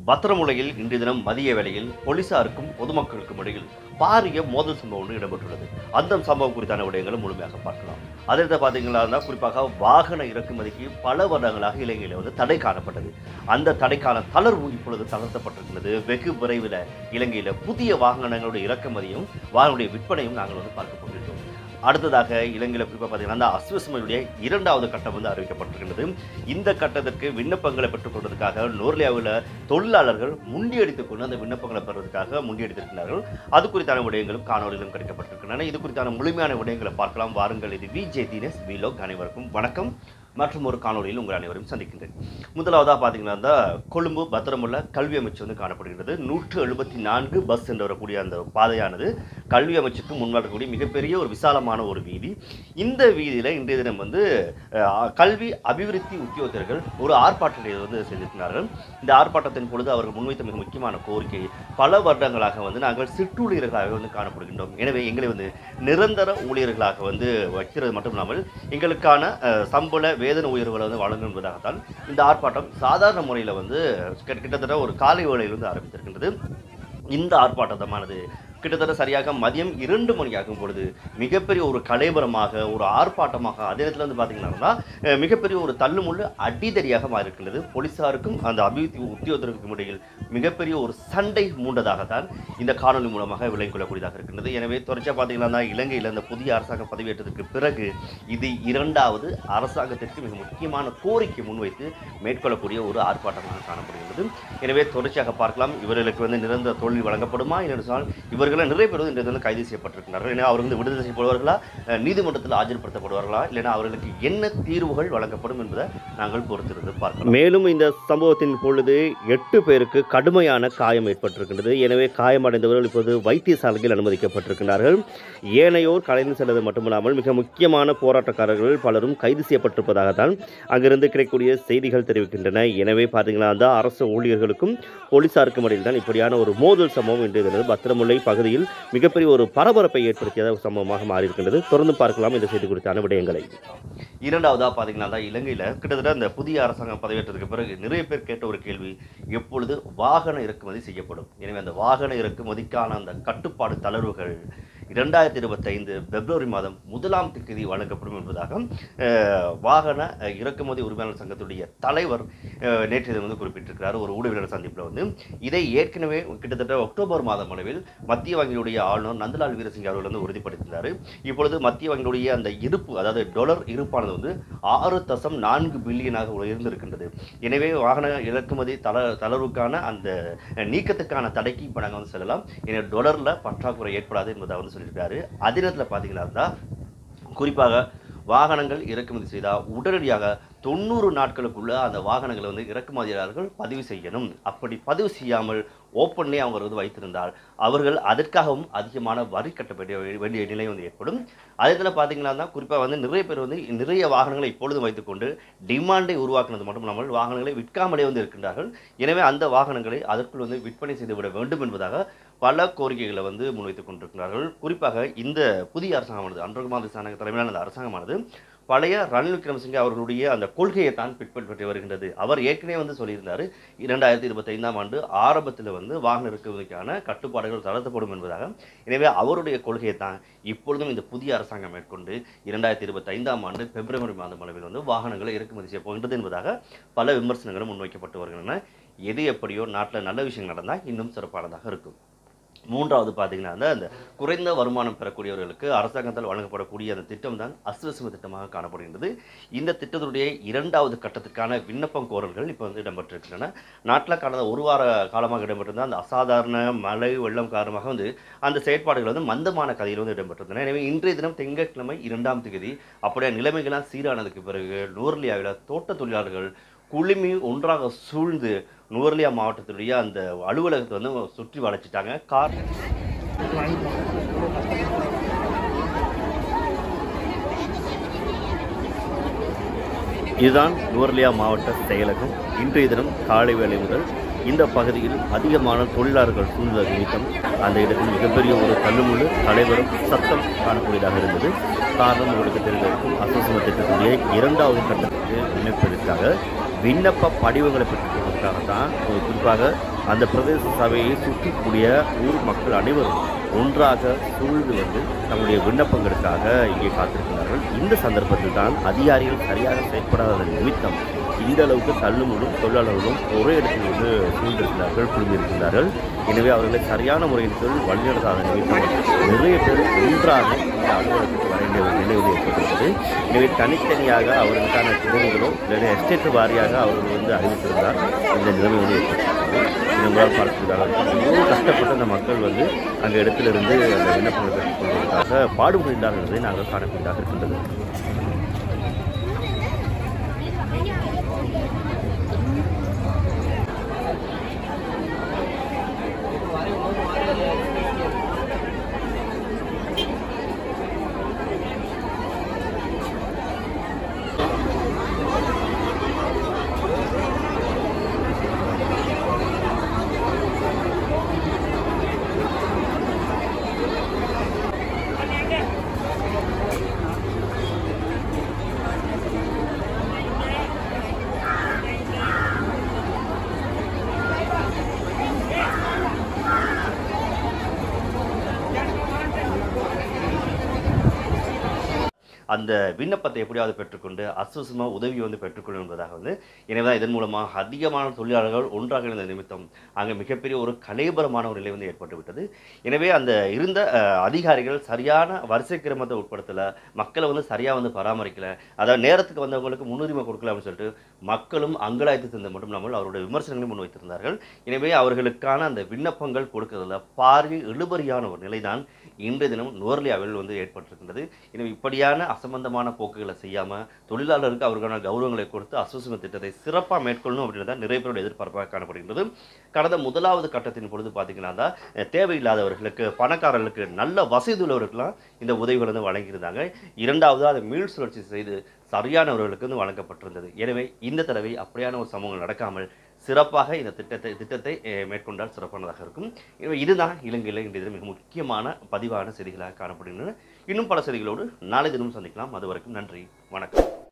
பத்திரமுலையில் இன்றைய தினம் மதிய வேளையில் போலீசாருக்கும் பொதுமக்களுக்கும் இடையில் பாரிய மோதல் சம்பவம் ஒன்று இடம்பெற்றுள்ளது அந்த சம்பவம் குறித்தான விடயங்களும் முழுமையாக பார்க்கலாம் அதில் பார்த்தீங்களா இருந்தால் குறிப்பாக வாகன இறக்குமதிக்கு பல வருடங்களாக இலங்கையில் வந்து தடை காணப்பட்டது அந்த தடைக்கான தளர்வு இப்பொழுது தளர்த்தப்பட்டிருக்கிறது வெகு விரைவில் இலங்கையில் புதிய வாகனங்களுடைய இறக்குமதியும் வாகனுடைய விற்பனையும் நாங்கள் வந்து பார்க்க போகின்றோம் அடுத்ததாக இலங்கையில் குறிப்பாக பார்த்தீங்கன்னா அந்த அஸ்வசுமையுடைய இரண்டாவது கட்டம் வந்து அறிவிக்கப்பட்டிருக்கிறது இந்த கட்டத்திற்கு விண்ணப்பங்களை பெற்றுக்கொள்வதற்காக நோர்லியாவில் தொழிலாளர்கள் முண்டியடித்துக் கொண்டு அந்த விண்ணப்பங்களை பெறுவதற்காக முண்டியடித்திருக்கிறார்கள் அது குறித்தான விடயங்களும் காணொலியிலும் கிடைக்கப்பட்டிருக்கின்றன இது குறித்தான முழுமையான விடயங்களை பார்க்கலாம் வாருங்கள் இது விஜே தினேஷ் விலோக் அனைவருக்கும் வணக்கம் மற்றும் ஒரு காணொலியில் உங்கள் அனைவரும் சந்திக்கின்றேன் முதலாவதாக பார்த்தீங்கன்னா அந்த கொழும்பு பத்திரமுள்ள கல்வி அமைச்சு வந்து காணப்படுகிறது நூற்று எழுபத்தி நான்கு பஸ் என்று வரக்கூடிய அந்த பாதையானது கல்வி அமைச்சுக்கு முன்வரக்கூடிய மிகப்பெரிய ஒரு விசாலமான ஒரு வீதி இந்த வீதியில் இன்றைய தினம் வந்து அஹ், கல்வி அபிவிருத்தி உத்தியோகத்தர்கள் ஒரு ஆர்ப்பாட்டத்தை வந்து செய்திருக்கிறார்கள் இந்த ஆர்ப்பாட்டத்தின் பொழுது அவர்கள் முன்வைத்த மிக முக்கியமான கோரிக்கை பல வருடங்களாக வந்து நாங்கள் சிற்றூழியர்களாக வந்து காணப்படுகின்றோம் எனவே எங்களை வந்து நிரந்தர ஊழியர்களாக வந்து வைக்கிறது மட்டும் இல்லாமல் எங்களுக்கான அஹ், சம்பள வேதன உயர்வுகளை வந்து வழங்கும் என்பதாகத்தான் இந்த ஆர்ப்பாட்டம் சாதாரண முறையில் வந்து கிட்ட- கிட்டத்தட்ட ஒரு காலை வேளையில் வந்து ஆரம்பித்திருக்கின்றது இந்த ஆர்ப்பாட்டமானது கிட்டத்தட்ட சரியாக மதியம் இரண்டு மணி ஆகும் பொழுது மிகப்பெரிய ஒரு கலைபரமாக ஒரு ஆர்ப்பாட்டமாக அதே நேரத்தில் வந்து பார்த்தீங்கன்னா அஹ், மிகப்பெரிய ஒரு தள்ளுமுள்ளு அடிதடியாக மாறியிருக்கின்றது போலீசாருக்கும் அந்த அபிவிருத்தி உத்தியோகத்திற்கும் இடையில் மிகப்பெரிய ஒரு சண்டை மூண்டதாகத்தான் இந்த காணொலி மூலமாக விளங்கிக் கொள்ளக்கூடியதாக இருக்கின்றது எனவே தொடர்ச்சியாக பார்த்தீங்கன்னா இலங்கையில் இந்த புதிய அரசாங்கம் பதவியேற்றதற்கு பிறகு இது இரண்டாவது அரசாங்கத்திற்கு மிக முக்கியமான கோரிக்கை முன்வைத்து மேற்கொள்ளக்கூடிய ஒரு ஆர்ப்பாட்டமாக காணப்படுகிறது எனவே தொடர்ச்சியாக பார்க்கலாம் இவர்களுக்கு வந்து நிரந்தர தொழில் வழங்கப்படுமா என்று சொன்னால் இவர்களை நிறைய பேர் வந்து இன்றைய தினம் கைது செய்யப்பட்டிருக்கிறார்கள் ஏன்னா அவர்கள் வந்து விடுதலை செய்யப்படுவார்களா அஹ், நீதிமன்றத்தில் ஆஜர்படுத்தப்படுவார்களா இல்லைன்னா அவர்களுக்கு என்ன தீர்வுகள் வழங்கப்படும் என்பதை நாங்கள் பொறுத்திருந்து பார்க்கலாம் மேலும் இந்த சம்பவத்தின் பொழுது எட்டு பேருக்கு கடுமையான காயம் ஏற்பட்டிருக்கின்றது எனவே காயமடைந்தவர்கள் இப்போது வைத்தியசாலையில் அனுமதிக்கப்பட்டிருக்கிறார்கள் ஏனையோர் கலைந்து செல்வது மட்டுமில்லாமல் மிக முக்கியமான போராட்டக்காரர்கள் பலரும் கைது செய்யப்பட்டிருப்பதாகத்தான் அங்கிருந்து கிடைக்கக்கூடிய செய்திகள் தெரிவிக்கின்றன எனவே பார்த்தீங்கன்னா அந்த அரசு ஊழியர்களுக்கும் போலீசாருக்கும் இடையில் தான் இப்படியான ஒரு மோதல் சம்பவம் இன்றைய தினம் பத்திரமுல்லை பகுதியில் மிகப்பெரிய ஒரு பரபரப்பை ஏற்படுத்திய ஒரு சம்பவமாக மாறியிருக்கின்றது தொடர்ந்து பார்க்கலாம் இந்த செய்தி குறித்தான விடயங்களை இரண்டாவதா பார்த்தீங்கன்னா தான் இலங்கையில் கிட்டத்தட்ட அந்த புதிய அரசாங்கம் பதவியேற்றதுக்கு பிறகு நிறைய பேர் கேட்ட ஒரு கேள்வி எப்பொழுது வாகன இறக்குமதி செய்யப்படும் எனவே அந்த வாகன இறக்குமதிக்கான அந்த கட்டுப்பாடு தளர்வுகள் இரண்டாயிரத்தி இருபத்தைந்து பிப்ரவரி மாதம் முதலாம் தேதி வழங்கப்படும் என்பதாக அஹ், வாகன அஹ், இறக்குமதி உரிமையாளர் சங்கத்துடைய தலைவர் அஹ், நேற்றைய தினம் வந்து குறிப்பிட்டிருக்கிறார் ஒரு ஊடகவியலாளர் சந்திப்பில் வந்து இதை ஏற்கனவே கிட்டத்தட்ட அக்டோபர் மாதம் அளவில் மத்திய வங்கியுடைய ஆளுநர் நந்தலால் வீரசிங் அவர்கள் வந்து உறுதிப்படுத்தினார் இப்பொழுது மத்திய வங்கியுடைய அந்த இருப்பு அதாவது டொலர் இருப்பானது வந்து ஆறு தசம் நான்கு பில்லியனாக உயர்ந்திருக்கின்றது எனவே வாகன இறக்குமதி தள தளர்வுக்கான அந்த நீக்கத்துக்கான தடைக்கு இப்போ நாங்கள் வந்து செல்லலாம் எனவே டொலரில் பற்றாக்குறை ஏற்படாது என்பதை வந்து சொல்லியிருக்காரு அதே நேரத்தில் பார்த்தீங்கன்னா குறிப்பாக வாகனங்கள் இறக்குமதி செய்தால் உடனடியாக தொண்ணூறு நாட்களுக்குள்ள அந்த வாகனங்களை வந்து இறக்குமதியாளர்கள் பதிவு செய்யணும் அப்படி பதிவு செய்யாமல் ஓப்பன்லேயே அவங்க வந்து வைத்திருந்தால் அவர்கள் அதற்காகவும் அதிகமான வரி கட்ட வேண்டிய வேண்டிய நிலை வந்து ஏற்படும் அதே இதில் பார்த்தீங்கன்னா குறிப்பாக வந்து நிறைய பேர் வந்து நிறைய வாகனங்களை இப்பொழுதும் வைத்துக்கொண்டு டிமாண்டை உருவாக்குனது மட்டும் இல்லாமல் வாகனங்களை விற்காமலே வந்து இருக்கின்றார்கள் எனவே அந்த வாகனங்களை அதற்குள் வந்து விற்பனை செய்து விட வேண்டும் என்பதாக பல கோரிக்கைகளை வந்து முன்வைத்துக் கொண்டிருக்கிறார்கள் குறிப்பாக இந்த புதிய அரசாங்கமானது அன்றகுமார் திசானக தலைமையிலான அந்த அரசாங்கமானது பழைய ரணில் விக்ரமசிங்கே அவர்களுடைய அந்த கொள்கையை தான் பின்பற்றி வருகின்றது அவர் ஏற்கனவே வந்து சொல்லியிருந்தார் இரண்டாயிரத்தி இருபத்தைந்தாம் ஆண்டு ஆரம்பத்தில் வந்து வாகன இறக்குமதிக்கான கட்டுப்பாடுகள் தளர்த்தப்படும் என்பதாக எனவே அவருடைய கொள்கையை தான் இப்பொழுதும் இந்த புதிய அரசாங்கம் மேற்கொண்டு இரண்டாயிரத்தி இருபத்தைந்தாம் ஆண்டு பிப்ரவரி மாதம் அளவில் வந்து வாகனங்களை இறக்குமதி செய்ய போகின்றது என்பதாக பல விமர்சனங்களும் முன்வைக்கப்பட்டு வருகின்றன எது எப்படியோ நாட்டில் நல்ல விஷயம் நடந்தால் இன்னும் சிறப்பானதாக இருக்கும் மூன்றாவது பார்த்தீங்கன்னா அந்த அந்த குறைந்த வருமானம் பெறக்கூடியவர்களுக்கு அரசாங்கத்தால் வழங்கப்படக்கூடிய அந்த திட்டம் தான் அஸ்வசம திட்டமாக காணப்படுகின்றது இந்த திட்டத்துடைய இரண்டாவது கட்டத்துக்கான விண்ணப்பம் கோரல்கள் இப்போ வந்து இடம்பெற்றிருக்கின்றன நாட்டில் கடந்த ஒரு வார காலமாக இடம்பெற்றிருந்த அந்த அசாதாரண மழை வெள்ளம் காரணமாக வந்து அந்த செயற்பாடுகள் வந்து மந்தமான கதையில் வந்து இடம்பெற்றிருந்தன எனவே இன்றைய தினம் திங்கட்கிழமை இரண்டாம் தேதி அப்படியே நிலைமைகள்லாம் சீரானதுக்கு பிறகு நூர்லியாவில் தோட்ட தொழிலாளர்கள் குழுமி ஒன்றாக சூழ்ந்து நுவர்லியா மாவட்டத்துடைய அந்த அலுவலகத்தை வந்து சுற்றி வளைச்சிட்டாங்க கார் இதுதான் நுவர்லியா மாவட்ட செயலகம் இன்றைய தினம் காலை வேளை முதல் இந்த பகுதியில் அதிகமான தொழிலாளர்கள் சூழ்ந்தது நிமித்தம் அந்த இடத்தில் மிகப்பெரிய ஒரு தள்ளுமுள்ளு தலைவரும் சத்தம் காணக்கூடியதாக இருந்தது காரணம் உங்களுக்கு தெரிந்திருக்கும் அசோசியேட் திட்டத்துடைய இரண்டாவது கட்டத்துக்கு விண்ணப்பிப்பதற்காக விண்ணப்ப படிவங்களை பெற்றுக்கொள்வதற்காக தான் குறிப்பாக அந்த பிரதேச சபையை சுற்றக்கூடிய ஊர் மக்கள் அனைவரும் ஒன்றாக சூழ்ந்து வந்து தங்களுடைய விண்ணப்பங்களுக்காக இங்கே காத்திருக்கிறார்கள் இந்த சந்தர்ப்பத்தில் தான் அதிகாரிகள் சரியாக செயற்படாத நிமித்தம் இந்த அளவுக்கு தள்ளுமுள்ளும் தொழிலாளர்களும் ஒரே இடத்தில் வந்து சூழ்ந்திருக்கிறார்கள் குழுமியிருக்கிறார்கள் எனவே அவர்களை சரியான முறையின் கீழ் வழிநடத்தாத நிமித்தம் நிறைய பேர் ஒன்றாக இந்த அலுவலகத்துக்கு வர வேண்டிய ஒரு நிலை வந்து ஏற்பட்டிருக்கிறது எனவே தனித்தனியாக அவர்களுக்கான திறன்களோ இல்லை எஸ்டேட் வாரியாக அவர்கள் வந்து அறிவித்திருந்தால் இந்த நிலைமை வந்து ஏற்பட்டிருக்கிறது இது உங்களால் பார்க்கக்கூடியதாக இருக்கும் மிகவும் கஷ்டப்பட்டு அந்த மக்கள் வந்து அந்த இடத்துல இருந்து அந்த விண்ணப்பங்களை பெற்றுக்கொள்வதற்காக பாடுபடுகிறார்கள் என்பதை நாங்கள் காணக்கூடியதாக இருக்கின்றது அந்த விண்ணப்பத்தை எப்படியாவது பெற்றுக்கொண்டு அசுசமாக உதவி வந்து பெற்றுக்கொள்ளும் என்பதாக வந்து எனவே தான் இதன் மூலமாக அதிகமான தொழிலாளர்கள் ஒன்றாக இருந்த நிமித்தம் அங்கே மிகப்பெரிய ஒரு கலைபரமான ஒரு நிலை வந்து ஏற்பட்டு விட்டது எனவே அந்த இருந்த அஹ், அதிகாரிகள் சரியான வரிசை கிரமத்தை உட்படுத்தலை மக்களை வந்து சரியாக வந்து பராமரிக்கல அதாவது நேரத்துக்கு வந்தவங்களுக்கு முன்னுரிமை கொடுக்கல அப்படின்னு சொல்லிட்டு மக்களும் அங்கலாய்த்து தந்த மட்டும் இல்லாமல் அவருடைய விமர்சனங்களை முன் வைத்திருந்தார்கள் எனவே அவர்களுக்கான அந்த விண்ணப்பங்கள் கொடுக்கறதுல பாரிய இழுபறியான ஒரு நிலைதான் இன்றைய தினம் நோர்லியாவில் வந்து ஏற்பட்டிருக்கின்றது எனவே இப்படியான அசம்பந்தமான போக்குகளை செய்யாமல் தொழிலாளருக்கு அவர்களுக்கான கௌரவங்களை கொடுத்து அசுசும திட்டத்தை சிறப்பாக மேற்கொள்ளணும் அப்படின்றத நிறைய பேரோட எதிர்பார்ப்பாக காணப்படுகின்றது கடந்த முதலாவது கட்டத்தின் பொழுது பார்த்தீங்கன்னா தான் அஹ், தேவையில்லாதவர்களுக்கு பணக்காரர்களுக்கு நல்ல வசதி உள்ளவர்களுக்கெல்லாம் இந்த உதவிகள் வந்து வழங்கியிருந்தாங்க இரண்டாவது அதை மீள் சுழற்சி செய்து சரியானவர்களுக்கு வந்து வழங்கப்பட்டிருந்தது எனவே இந்த தடவை அப்படியான ஒரு சமூகம் நடக்காமல் சிறப்பாக இந்த திட்டத்தை திட்டத்தை அஹ், மேற்கொண்டால் சிறப்பானதாக இருக்கும் எனவே இதுதான் இலங்கையில் இன்றைய தினம் மிக முக்கியமான பதிவான செய்திகளாக காணப்படுகின்றன இன்னும் பல செய்திகளோடு நாளை தினம் சந்திக்கலாம் அது வரைக்கும் நன்றி வணக்கம்